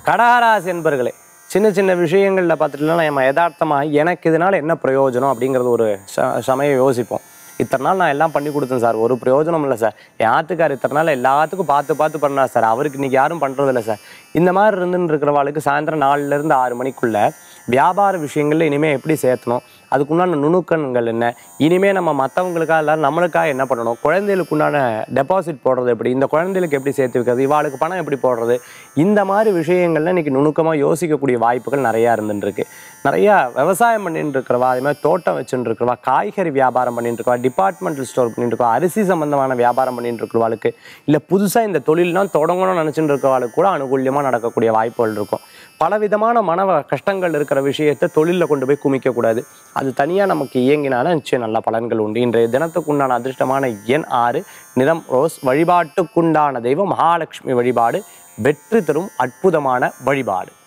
கடகராசி என்பர்களே சின்ன சின்ன விஷயங்களில் பார்த்துட்டுலாம் நம்ம யதார்த்தமாக எனக்கு இதனால் என்ன பிரயோஜனம் அப்படிங்கிறது ஒரு ச சமயம் யோசிப்போம் இத்தனை நாள் நான் எல்லாம் பண்ணி கொடுத்தேன் சார் ஒரு பிரயோஜனம் இல்லை சார் என் ஆத்துக்கார் இத்தனை நாள் எல்லாத்துக்கும் பார்த்து பார்த்து பண்ணார் சார் அவருக்கு இன்னைக்கு யாரும் பண்ணுறதில்ல சார் இந்த மாதிரி இருந்துன்னு இருக்கிறவாளுக்கு சாயந்தரம் நாலுலேருந்து ஆறு மணிக்குள்ள வியாபார விஷயங்களில் இனிமேல் எப்படி சேர்த்தணும் அதுக்குண்டான நுணுக்கங்கள் என்ன இனிமேல் நம்ம மற்றவங்களுக்காக இல்லை நம்மளுக்காக என்ன பண்ணணும் குழந்தைகளுக்கு உண்டான டெபாசிட் போடுறது எப்படி இந்த குழந்தைகளுக்கு எப்படி சேர்த்து வைக்கிறது இவாளுக்கு பணம் எப்படி போடுறது இந்த மாதிரி விஷயங்கள்ல இன்னைக்கு நுணுக்கமாக யோசிக்கக்கூடிய வாய்ப்புகள் நிறையா இருந்துருக்கு நிறையா விவசாயம் பண்ணிட்டு இருக்கிறவா அதே மாதிரி தோட்டம் வச்சுட்டு இருக்கிறவா காய்கறி வியாபாரம் பண்ணிட்டு இருக்கவா டிபார்ட்மெண்டல் ஸ்டோர் பண்ணிட்டு இருக்கவா அரிசி சம்பந்தமான வியாபாரம் பண்ணிட்டு இருக்கிறவாளுக்கு இல்லை புதுசாக இந்த தொழில்லாம் தொடங்கணும்னு நினச்சிட்டு இருக்கிறவாளுக்கு கூட அனுகூல்யமாக நடக்கக்கூடிய வாய்ப்புகள் இருக்கும் பலவிதமான மன வ- கஷ்டங்கள் இருக்கிற விஷயத்தை தொழிலில் கொண்டு போய் குமிக்கக்கூடாது அது தனியாக நமக்கு இயங்கினாலும் நிச்சயம் நல்ல பலன்கள் உண்டு இன்றைய தினத்துக்குண்டான அதிர்ஷ்டமான எண் ஆறு நிறம் ரோஸ் வழிபாட்டுக்குண்டான தெய்வம் மகாலட்சுமி வழிபாடு வெற்றி தரும் அற்புதமான வழிபாடு